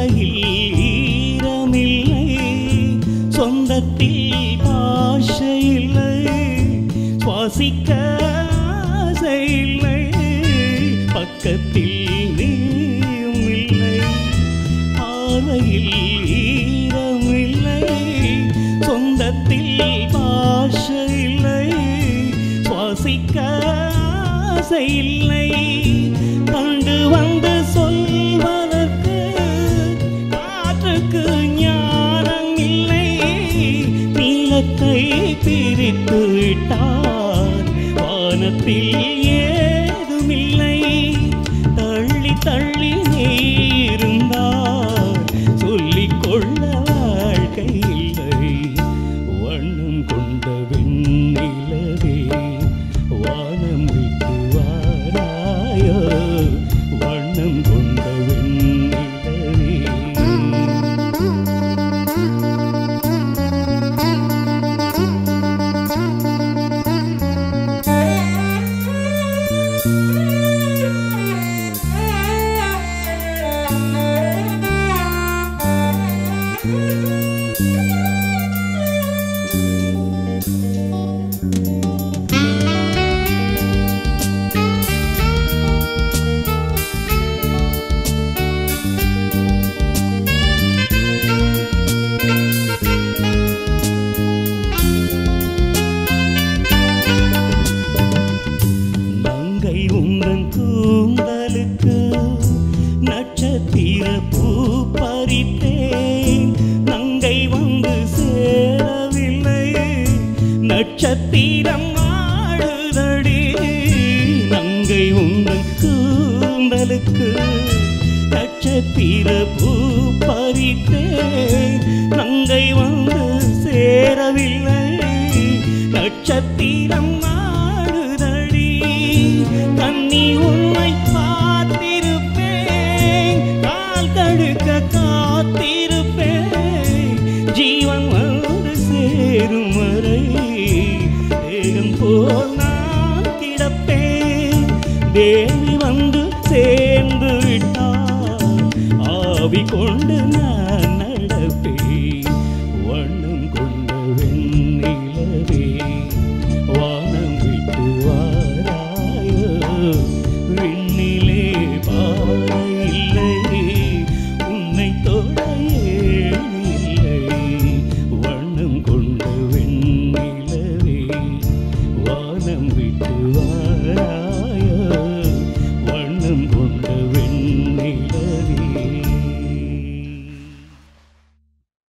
பார்வையில் ஈரமில்லை சொந்தத்தில் பாஷை இல்லை சுவாசிக்க ஆசை இல்லை பக்கத்தில் நீயும் இல்லை பார்வையில் ஈரமில்லை சொந்தத்தில் பாஷை இல்லை சுவாசிக்க ஆசை இல்லை கண்டு வந்து சொல்வதற்கு காற்றுக்கு ஞானம் இல்லை நீலத்தை பிரித்து விட்டார் வானத்தில் ஏதுமில்லை தள்ளி தள்ளி நீ இருந்தார் சொல்லிக் கொள்ள வாழ்க்கை இல்லை வண்ணம் கொண்ட வெண்ணிலவே வானம் விட்டு வாராயோ வண்ணம் கொண்ட வெண்ணிலவே மங்கை உந்தன் கூந்தலுக்கு நட்சத்திர பூ பறித்தேன் நங்கை வந்து சேரவில்லை நட்சத்திரம் ஆடுதடி நங்கை உந்தன் கூந்தலுக்கு நட்சத்திர பூ பறித்தேன் நங்கை வந்து சேரவில்லை நட்சத்திரம் ஆடுதடி கண்ணி உன்னை பார்த்திருப்பேன் கால் தடுக்க காத்திருப்பேன் ஜீவன் வந்து சேரும் வரை தேகம் போல் நான் கிடப்பேன் தேவி வந்து சேர்ந்து விட்டார் ஆவி கொண்டு நான் நடப்பேன்